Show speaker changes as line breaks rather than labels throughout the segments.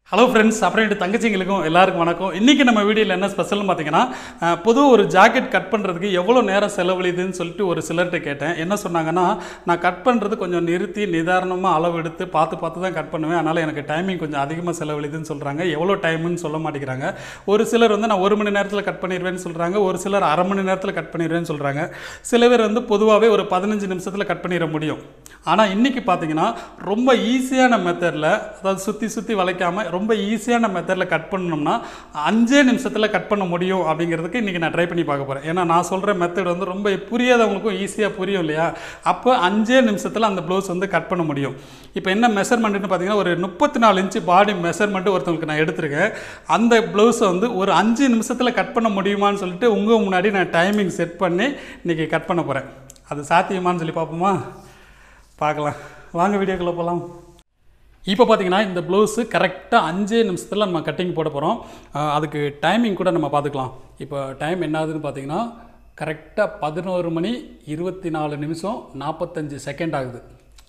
hello friends அப்புறம் தங்கச்சிங்களுக்கும் எல்லாருக்கும் வணக்கம் இன்றைக்கி நம்ம வீடியோவில் என்ன ஸ்பெஷல்னு பார்த்தீங்கன்னா அஹ், பொது ஒரு ஜாக்கெட் கட் பண்ணுறதுக்கு எவ்வளோ நேரம் செலவழிதுன்னு சொல்லிட்டு ஒரு சிலர்கிட்ட கேட்டேன் என்ன சொன்னாங்கன்னா நான் கட் பண்ணுறது கொஞ்சம் நிறுத்தி நிதானமாக அளவு எடுத்து பார்த்து பார்த்து தான் கட் பண்ணுவேன் அதனால் எனக்கு டைமிங் கொஞ்சம் அதிகமாக செலவழிதுன்னு சொல்கிறாங்க எவ்வளோ டைம்னு சொல்ல மாட்டேங்கிறாங்க ஒரு சிலர் வந்து நான் ஒரு மணி நேரத்தில் கட் பண்ணிடுவேன்னு சொல்கிறாங்க ஒரு சிலர் அரை மணி நேரத்தில் கட் பண்ணிடுவேன்னு சொல்கிறாங்க சில பேர் வந்து பொதுவாகவே ஒரு பதினஞ்சு நிமிஷத்தில் கட் பண்ணிட முடியும் ஆனால் இன்றைக்கி பார்த்தீங்கன்னா ரொம்ப ஈஸியான மெத்தடில் அதாவது சுற்றி சுற்றி வளைக்காமல் ரொம்ப ஈஸியான மெத்தடில் கட் பண்ணணும்னா அஞ்சே நிமிஷத்தில் கட் பண்ண முடியும் அப்படிங்கிறதுக்கு இன்றைக்கி நான் ட்ரை பண்ணி பார்க்க போகிறேன் ஏன்னா நான் சொல்கிற மெத்தட் வந்து ரொம்ப புரியாதவங்களுக்கும் ஈஸியாக புரியும் இல்லையா அப்போ அஞ்சே நிமிஷத்தில் அந்த ப்ளவுஸ் வந்து கட் பண்ண முடியும் இப்போ என்ன மெஷர்மெண்ட்னு பார்த்தீங்கன்னா ஒரு முப்பத்தி நாலு இன்ச்சு பாடி மெஷர்மெண்ட்டு ஒருத்தவங்களுக்கு நான் எடுத்திருக்கேன் அந்த ப்ளவுஸை வந்து ஒரு அஞ்சு நிமிஷத்தில் கட் பண்ண முடியுமான்னு சொல்லிட்டு உங்கள் முன்னாடி நான் டைமிங் செட் பண்ணி இன்றைக்கி கட் பண்ண போகிறேன் அது சாத்தியமான்னு சொல்லி பார்ப்போமா பார்க்கலாம் வாங்க வீடியோக்குள்ளே போகலாம் இப்போ பார்த்தீங்கன்னா இந்த ப்ளவுஸு கரெக்டாக அஞ்சே நிமிஷத்தில் நம்ம கட்டிங் போட போகிறோம் அதுக்கு டைமிங் கூட நம்ம பார்த்துக்கலாம் இப்போ டைம் என்ன ஆகுதுன்னு பார்த்தீங்கன்னா கரெக்டாக பதினோரு மணி இருபத்தி நாலு நிமிஷம் நாற்பத்தஞ்சு செகண்ட் ஆகுது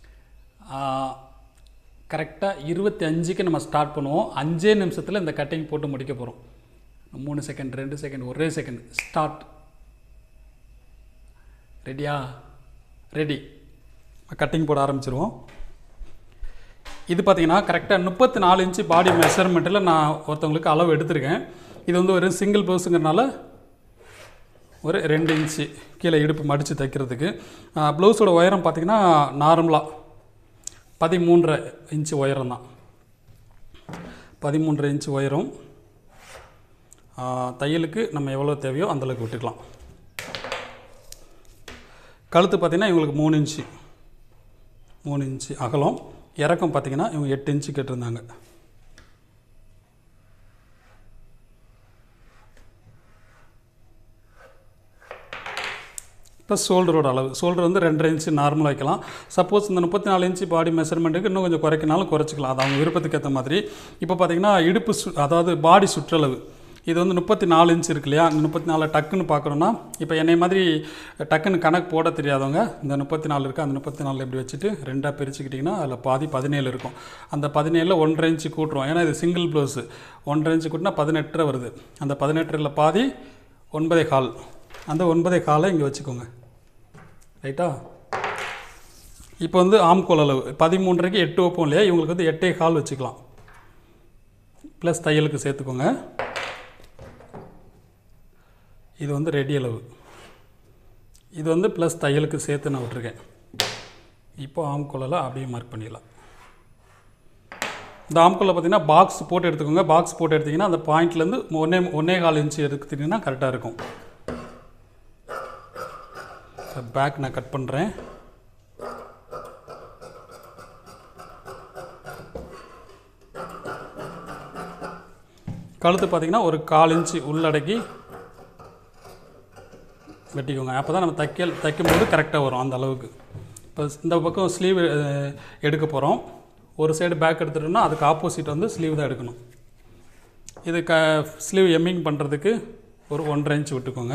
கரெக்டாக இருபத்தி அஞ்சுக்கு நம்ம ஸ்டார்ட் பண்ணுவோம் அஞ்சே நிமிஷத்தில் இந்த கட்டிங் போட்டு முடிக்க போகிறோம் மூணு செகண்ட் ரெண்டு செகண்ட் ஒரே செகண்ட் ஸ்டார்ட் ரெடியா ரெடி கட்டிங் போட ஆரம்பிச்சிருவோம் இது பார்த்தீங்கன்னா கரெக்டாக முப்பத்தி நாலு இன்ச்சு பாடி மெஷர்மெண்ட்டில் நான் ஒருத்தவங்களுக்கு அளவு எடுத்திருக்கேன் இது வந்து ஒரு சிங்கிள் ப்ளவுஸுங்கிறனால ஒரு ரெண்டு இன்ச்சு கீழே இடுப்பு மடித்து தைக்கிறதுக்கு ப்ளவுஸோட உயரம் பார்த்தீங்கன்னா நார்மலாக பதிமூன்றரை இன்ச்சு உயரம் தான் பதிமூன்றரை இன்ச்சு உயரம் ஆ, தையலுக்கு நம்ம எவ்வளோ தேவையோ அந்தளவுக்கு விட்டுக்கலாம் கழுத்து பார்த்தீங்கன்னா இவங்களுக்கு மூணு இன்ச்சு மூணு இன்ச்சு அகலம் இறக்கம் பார்த்தீங்கன்னா இவங்க எட்டு இன்ச்சு கேட்டிருந்தாங்க இப்போ ஷோல்டரோட அளவு ஷோல்டர் வந்து ரெண்டரை இன்ச்சு நார்மலாக வைக்கலாம் சப்போஸ் இந்த முப்பத்தி நாலு இன்ச்சு பாடி மெஷர்மெண்ட்டுக்கு இன்னும் கொஞ்சம் குறைக்கினாலும் குறைச்சிக்கலாம் அது அவங்க விருப்பத்துக்கு ஏற்ற மாதிரி இப்போ பார்த்தீங்கன்னா இடுப்பு சு அதாவது பாடி சுற்றளவு இது வந்து முப்பத்தி நாலு இன்ச் இருக்கு இல்லையா இந்த முப்பத்தி நாலு டக்குன்னு பார்க்குறோன்னா இப்போ என்னை மாதிரி டக்குன்னு கணக்கு போட தெரியாதவங்க இந்த முப்பத்தி நாலு இருக்குது அந்த முப்பத்தி நாலு இப்படி வச்சுட்டு ரெண்டாக பிரிச்சுக்கிட்டிங்கன்னா அதில் பாதி பதினேழு இருக்கும் அந்த பதினேழில் ஒன்றரை இன்ச்சு கூட்டுறோம் ஏன்னா இது சிங்கிள் ப்ளவுஸு ஒன்றரை இன்ச்சு கூட்டினா பதினெட்டரை வருது அந்த பதினெட்டில் பாதி ஒன்பதே கால் அந்த ஒன்பதே காலை இங்கே வச்சுக்கோங்க ரைட்டா இப்போ வந்து ஆம்கோல் அளவு பதிமூன்றரைக்கு எட்டு வைப்போம் இல்லையா இவங்களுக்கு வந்து எட்டே கால் வச்சுக்கலாம் ப்ளஸ் தையலுக்கு சேர்த்துக்கோங்க இது வந்து ரெடி அளவு இது வந்து ப்ளஸ் தையலுக்கு சேர்த்து நான் விட்ருக்கேன் இப்போ ஆம்கோலில் அப்படியே மார்க் பண்ணிடலாம் இந்த ஆம்கோலில் பார்த்தீங்கன்னா பாக்ஸ் போட்டு எடுத்துக்கோங்க பாக்ஸ் போட்டு எடுத்திங்கன்னா அந்த பாயிண்ட்லேருந்து ஒன்றே ஒன்றே கால் இன்ச்சு எடுத்துட்டிங்கன்னா கரெக்டாக இருக்கும் பேக் நான் கட் பண்ணுறேன் கழுத்து பார்த்தீங்கன்னா ஒரு கால் இன்ச்சு உள்ளடக்கி வெட்டிக்கோங்க அப்போ தான் நம்ம தைக்க தைக்கும்போது கரெக்டாக வரும் அந்த அளவுக்கு இப்போ இந்த பக்கம் ஸ்லீவ் எடுக்க போகிறோம் ஒரு சைடு பேக் எடுத்துட்டோம்னா அதுக்கு ஆப்போசிட் வந்து ஸ்லீவ் தான் எடுக்கணும் இது க ஸ்லீவ் எம்மிங் பண்ணுறதுக்கு ஒரு ஒன்றரை இன்ச் விட்டுக்கோங்க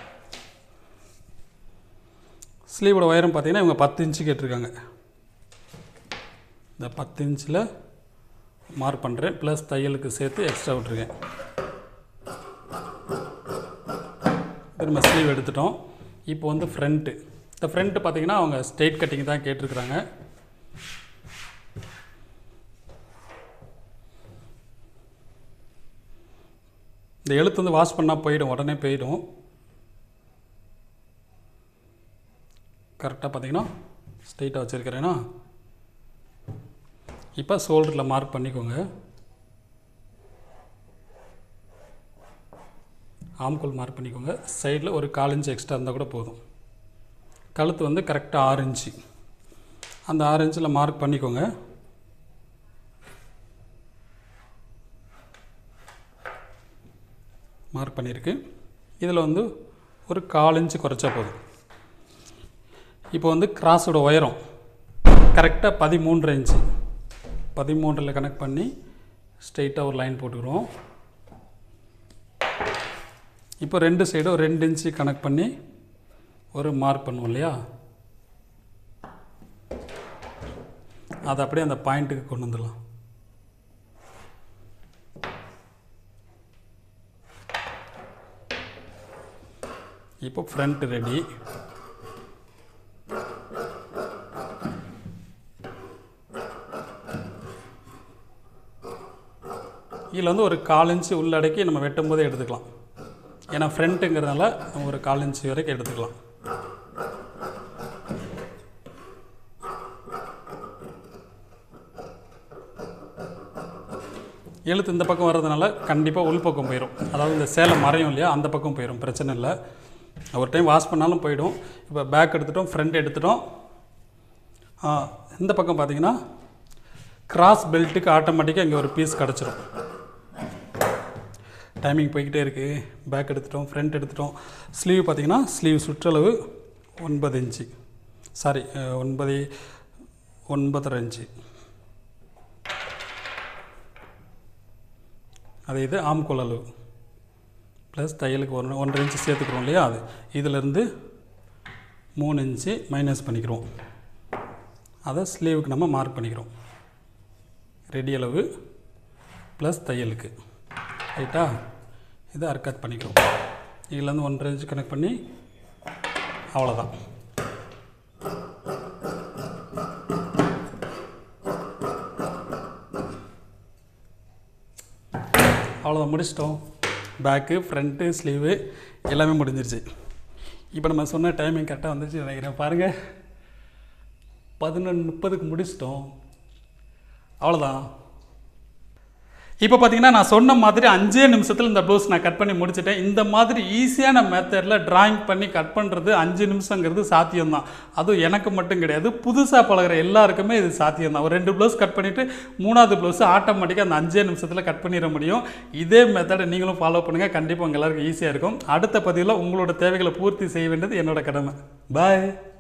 ஸ்லீவோட உயரம் பார்த்தீங்கன்னா இவங்க பத்து இன்ச்சு கேட்டிருக்காங்க இந்த பத்து இன்ச்சில் மார்க் பண்ணுறேன் ப்ளஸ் தையலுக்கு சேர்த்து எக்ஸ்ட்ரா விட்ருக்கேன் திரும்ப ஸ்லீவ் எடுத்துட்டோம் இப்போ வந்து ஃப்ரண்ட்டு இந்த ஃப்ரண்ட்டு பார்த்தீங்கன்னா அவங்க ஸ்ட்ரெயிட் கட்டிங் தான் கேட்டிருக்கிறாங்க இந்த எழுத்து வந்து வாஷ் பண்ணால் போயிடும் உடனே போயிடும் கரெக்டாக பார்த்தீங்கன்னா ஸ்ட்ரெயிட்டாக வச்சுருக்கிறேன்னா இப்போ ஷோல்டரில் மார்க் பண்ணிக்கோங்க ஆம்கோல் மார்க் பண்ணிக்கோங்க சைடில் ஒரு கால் இன்ச்சு எக்ஸ்ட்ரா இருந்தால் கூட போதும் கழுத்து வந்து கரெக்டாக ஆறு இன்ச்சு அந்த ஆறு இன்ச்சில் மார்க் பண்ணிக்கோங்க மார்க் பண்ணியிருக்கு இதில் வந்து ஒரு கால் இன்ச்சு குறைச்சா போதும் இப்போ வந்து கிராஸோட உயரம் கரெக்டாக பதிமூன்றரை இன்ச்சு பதிமூன்றில் கனெக்ட் பண்ணி ஸ்ட்ரெயிட்டாக ஒரு லைன் போட்டுக்கிறோம் இப்போ ரெண்டு சைடும் ரெண்டு இன்ச்சு கனெக்ட் பண்ணி ஒரு மார்க் பண்ணுவோம் இல்லையா அதை அப்படியே அந்த பாயிண்ட்டுக்கு கொண்டு வந்துடலாம் இப்போ ஃப்ரண்ட் ரெடி இதில் வந்து ஒரு கால் இன்ச்சு உள்ளடக்கி நம்ம வெட்டும் போதே எடுத்துக்கலாம் ஏன்னா ஃப்ரண்ட்டுங்கிறதுனால நம்ம ஒரு கால் இன்ச்சு வரைக்கும் எடுத்துக்கலாம் எழுத்து இந்த பக்கம் வர்றதுனால கண்டிப்பாக உள் பக்கம் போயிடும் அதாவது இந்த சேலை மறையும் இல்லையா அந்த பக்கம் போயிடும் பிரச்சனை இல்லை ஒரு டைம் வாஷ் பண்ணாலும் போயிடும் இப்போ பேக் எடுத்துட்டோம் ஃப்ரண்ட் எடுத்துட்டோம் ஆ, இந்த பக்கம் பார்த்தீங்கன்னா கிராஸ் பெல்ட்டுக்கு ஆட்டோமேட்டிக்காக இங்கே ஒரு பீஸ் கிடச்சிரும் டைமிங் போய்கிட்டே இருக்குது பேக் எடுத்துட்டோம் ஃப்ரண்ட் எடுத்துட்டோம் ஸ்லீவ் பார்த்தீங்கன்னா ஸ்லீவ் சுற்றளவு ஒன்பது இன்ச்சு சாரி ஒன்பது ஒன்பதரை இன்ச்சு அது இது ஆம்கோல் அளவு ப்ளஸ் தையலுக்கு ஒன்று ஒன்றரை இன்ச்சு சேர்த்துக்கிறோம் இல்லையா அது இதிலேருந்து மூணு இன்ச்சு மைனஸ் பண்ணிக்கிறோம் அதை ஸ்லீவுக்கு நம்ம மார்க் பண்ணிக்கிறோம் ரெடி அளவு ப்ளஸ் தையலுக்கு ரைட்டா இதை அர்க்கத் பண்ணிக்கிறோம் இதுலேருந்து ஒன்றரை இன்ச்சு கனெக்ட் பண்ணி அவ்வளோதான் அவ்வளோதான் முடிச்சிட்டோம் பேக்கு ஃப்ரண்ட்டு ஸ்லீவு எல்லாமே முடிஞ்சிருச்சு இப்போ நம்ம சொன்ன டைமிங் கரெக்டாக வந்துச்சு நினைக்கிறேன் பாருங்கள் பதினொன்று முப்பதுக்கு முடிச்சிட்டோம் அவ்வளோதான் இப்போ பார்த்தீங்கன்னா நான் சொன்ன மாதிரி அஞ்சே நிமிஷத்தில் இந்த ப்ளவுஸ் நான் கட் பண்ணி முடிச்சிட்டேன் இந்த மாதிரி ஈஸியான மெத்தடில் டிராயிங் பண்ணி கட் பண்ணுறது அஞ்சு நிமிஷங்கிறது சாத்தியம்தான் அதுவும் எனக்கு மட்டும் கிடையாது புதுசாக பழகுற எல்லாருக்குமே இது சாத்தியம்தான் ஒரு ரெண்டு ப்ளவுஸ் கட் பண்ணிவிட்டு மூணாவது ப்ளவுஸ் ஆட்டோமேட்டிக்காக அந்த அஞ்சே நிமிஷத்தில் கட் பண்ணிட முடியும் இதே மெத்தடை நீங்களும் ஃபாலோ பண்ணுங்கள் கண்டிப்பாக உங்கள் எல்லாருக்கும் ஈஸியாக இருக்கும் அடுத்த பதிவில் உங்களோட தேவைகளை பூர்த்தி செய்ய வேண்டியது என்னோட கடமை பாய்